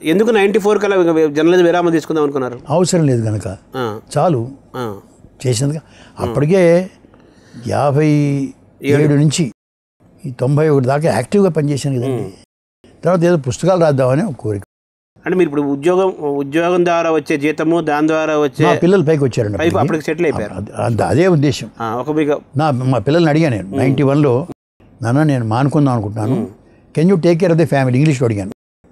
ఎందుకు ninety four కల్లా journalism విరామం తీసుకుందాం అనుకున్నారు అవసరం లేదు కనుక ఆ, చాలు ఆ, చేసినందుకు అప్పటికే యాభై ఏడు నుంచి ఈ తొంభై ఒకటి దాకా యాక్టివ్గా పనిచేశాను కదండి తర్వాత ఏదో పుస్తకాలు రాద్దామని ఒక కోరిక అంటే మీరు ఇప్పుడు ఉద్యోగం ఉద్యోగం ద్వారా వచ్చే జీతము దాని ద్వారా వచ్చే మా పిల్లలు పైకి వచ్చారండి పైపు అప్పటికి. అప్పటికి సెటిల్ అయిపోయారు అద- అద- అదే ఉద్దేశం ఆ, ఒక మీకు నా మా పిల్లల్ని అడిగాను నేను నైంటీ వన్లో నాన్న నేను మానుకుందాం అనుకుంటున్నాను can you take care of the family ఇంగ్లీష్లో అడిగాను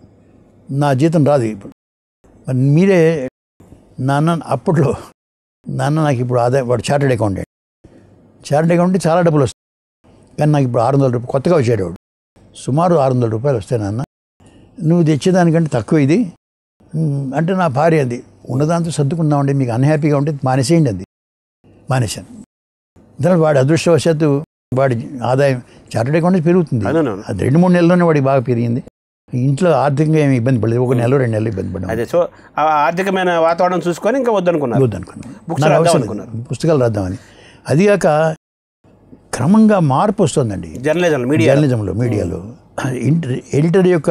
నా జీతం రాదు ఇప్పుడు మరి మీరే నాన్న అప్పట్లో నాన్న నాకు ఇప్పుడు ఆదాయం వాడు చార్టెడ్ అకౌంటెంట్ చార్టెడ్ అకౌంటెంట్ చాలా డబ్బులు వస్తాయి కానీ నాకు ఇప్పుడు ఆరు వందల రూపాయలు కొత్తగా వచ్చాడు వాడు సుమారు ఆరు వందల రూపాయలు వస్తాయి నాన్న నువ్వు తెచ్చేదానికంటే తక్కువ ఇది "ఉమ్, అంటే నా భార్య అది ఉన్నదాంతో సర్దుకుందామండి మీకు అన్హ్యాపీగా ఉంటే మానేసేయండి అది మానేశాను దాని వాడి అదృష్టవశాత్తు వాడి ఆదాయం చార్టెడ్ అకౌంట్ పెరుగుతుంది అవునవును అది రెండు మూడు నెలల్లోనే వాడికి బాగా పెరిగింది ఇంట్లో ఆర్థికంగా ఏమి ఇబ్బంది పడలేదు ఒక నెల రెండు నెలలు ఇబ్బంది పడ్డాం అదే సో ఆ ఆర్థికమైన వాతావరణం చూసుకొని ఇంకా వద్దనుకున్నారు వద్దనుకున్నాను Books నాకు రాద్దాం అవసరం అనుకున్నారు. లేదు. పుస్తకాలు రాద్దామని అదిగాక క్రమంగా మార్పు వస్తుందండి జర్నలిజం మీడియా జర్నలిజంలో మీడియాలో ఇంటర్ ఎడిటర్ యొక్క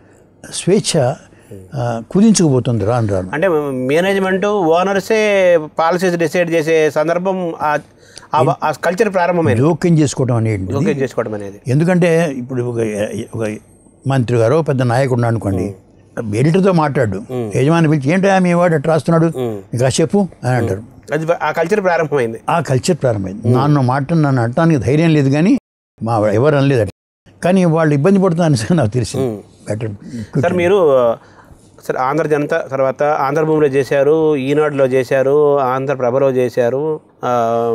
స్వేచ్ఛ ఆ, కుదించుకుపోతుంది రాను రాను అంటే మేనేజ్మెంట్ ఓనర్సే పాలసీస్ డిసైడ్ చేసే సందర్భం ఆ- ఆ- ఆ కల్చర్ ప్రారంభమైంది జోక్యం చేసుకోవడం అనేది ఓకే చేసుకోవడం అనేది ఎందుకంటే ఇప్పుడు ఒక ఒక మంత్రి గారో పెద్ద నాయకుడు ఉన్నాడు అనుకోండి ఎడిటర్తో మాట్లాడు యజమాని పిలిచి ఏంటో మీ వాడు ఎట్లా రాస్తున్నాడు ఇంకా చెప్పు అని అంటారు అది ఆ కల్చర్ ప్రారంభమైంది ఆ కల్చర్ ప్రారంభమైంది నన్ను మాట నన్ను అంటానికి ధైర్యం లేదు కానీ మా ఎవరు అనలేదు అట్లా కానీ వాళ్ళు ఇబ్బంది పడుతున్నారు నాకు తెలిసి బెటర్ సార్ మీరు సార్ ఆంధ్ర జనత తర్వాత ఆంధ్రభూమిలో చేశారు ఈనాడులో చేశారు ఆంధ్రప్రభలో చేశారు ఆ,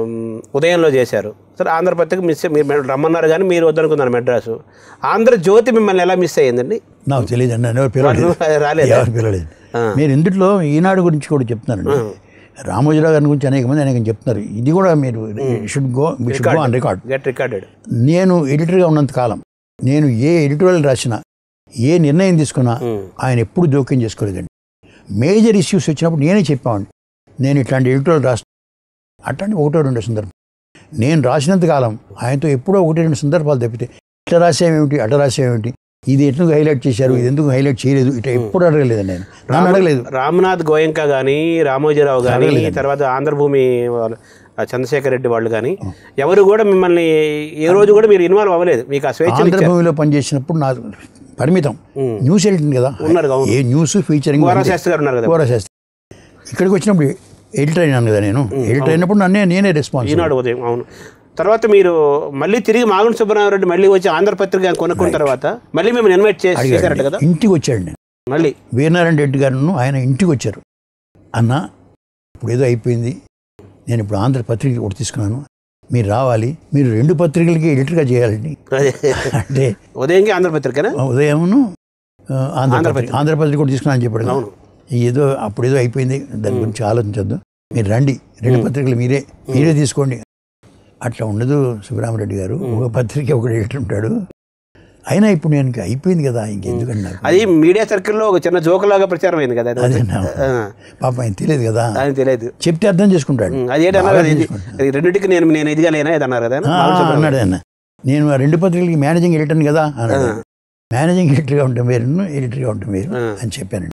ఉదయంలో చేశారు సార్ ఆంధ్రపత్రిక మిస్ మీరు రమ్మన్నారు కానీ మీరు వద్దనుకున్నారు మెడ్రాసు ఆంధ్రజ్యోతి మిమ్మల్ని ఎలా మిస్ అయ్యిందండి నాకు తెలియదు అండి నన్ను ఎవరు పిలవలేదు రాలేదు ఎవరు పిలవలేదు మీరు ఇందులో ఈనాడు గురించి కూడా చెప్తున్నారండి రామోజీరావు గారి గురించి అనేక మంది అనేక చెప్తున్నారు ఇది కూడా మీరు should go should go on record get recorded నేను ఎడిటర్గా ఉన్నంత కాలం నేను ఏ ఎడిటోరియల్ రాసినా ఏ నిర్ణయం తీసుకున్నా ఆయన ఎప్పుడు జోక్యం చేసుకోలేదండి మేజర్ ఇష్యూస్ వచ్చినప్పుడు నేనే చెప్పామండి నేను ఇట్లాంటి ఎడిటోరియల్ రాస్తాను అట్లాంటి ఒకటో రెండో సందర్భం నేను రాసినంత కాలం ఆయనతో ఎప్పుడో ఒకటి రెండు సందర్భాలు తప్పితే ఇట్లా రాసేమేమిటి అట్లా రాసేమేమిటి ఇది ఎందుకు హైలైట్ చేశారు ఇది ఎందుకు హైలైట్ చేయలేదు ఇట్లా ఎప్పుడు అడగలేదండి నేను నన్ను అడగలేదు రామ్నాథ్ గోయంక కానీ రామోజీరావు కానీ తర్వాత ఆంధ్రభూమి వాళ్ళు ఆ చంద్రశేఖర్ రెడ్డి వాళ్ళు కానీ ఎవరు కూడా మిమ్మల్ని ఏ రోజు కూడా మీరు ఇన్వాల్వ్ అవ్వలేదు మీకు ఆ స్వేచ్ఛ ఆంధ్రభూమిలో పనిచేసినప్పుడు నా పరిమితం న్యూస్ ఎడిటింగ్ కదా ఉన్నారు కదా, అవును. ఏ న్యూస్ ఫీచరింగ్ గోరా శాస్త్రి గారు ఉన్నారు కదా కోరశాస్త్రి ఇక్కడికి వచ్చినప్పుడు ఎడిటర్ అయినాను కదా నేను ఎడిటర్ అయినప్పుడు నన్నే నేనే రెస్పాన్స్ ఈనాడు ఉదయం అవును తర్వాత మీరు మళ్ళీ తిరిగి మాగుంట సుబ్బరామరెడ్డి మళ్ళీ వచ్చి ఆంధ్రపత్రిక కొనుక్కున్న తర్వాత మళ్ళీ మేము ఇన్వైట్ చేసి చేశారట కదా ఇంటికి వచ్చాడు నేను మళ్ళీ వీరనారాయణ రెడ్డి గారు ఆయన ఇంటికి వచ్చారు అన్న ఇప్పుడు ఏదో అయిపోయింది నేను ఇప్పుడు ఆంధ్ర పత్రిక ఒకటి తీసుకున్నాను మీరు రావాలి మీరు రెండు పత్రికలకి ఎడిటర్గా చేయాలండి అదే అంటే ఉదయంకి ఆంధ్రపత్రికనా ఉదయమును ఆ, ఆంధ్రపత్రిక ఆంధ్రపత్రిక కూడా తీసుకున్నాను చెప్పాడు కదా. అవును. ఏదో అప్పుడు ఏదో అయిపోయింది దాని గురించి ఆలోచించద్దు మీరు రండి రెండు పత్రికలు మీరే మీరే తీసుకోండి అట్లా ఉండదు సుబ్రహ్మరెడ్డి గారు ఒక పత్రిక ఒకటి ఎడిటర్ ఉంటాడు అయినా ఇప్పుడు నేను ఇంకా అయిపోయింది కదా ఇంకెందుకండి నాకు అది మీడియా సర్కిల్లో ఒక చిన్న జోకులాగా ప్రచారం అయింది కదా అది. అదే నా ఆ, పాప ఆయన తెలియదు కదా ఆయన తెలియదు చెప్తే అర్థం చేసుకుంటాడు అది ఏంటి అన్నారు బాగా కదా, ఇది- చేసుకుంటాడు. ఇది రెండింటికి నేను నేను ఎదిగాలేనా ఇది అన్నారు కదా ఆ, మాగుంట సుబ్బరామరెడ్డి. అన్నాడు ఆయన నేను ఆ రెండు పత్రికలకి మేనేజింగ్ ఎడిటర్ని కదా అన్నాడు ఆ. మేనేజింగ్ ఎడిటర్గా ఉంటాం వేరు ఎడిటర్గా ఉంటాం వేరు ఆ. అని చెప్పానండి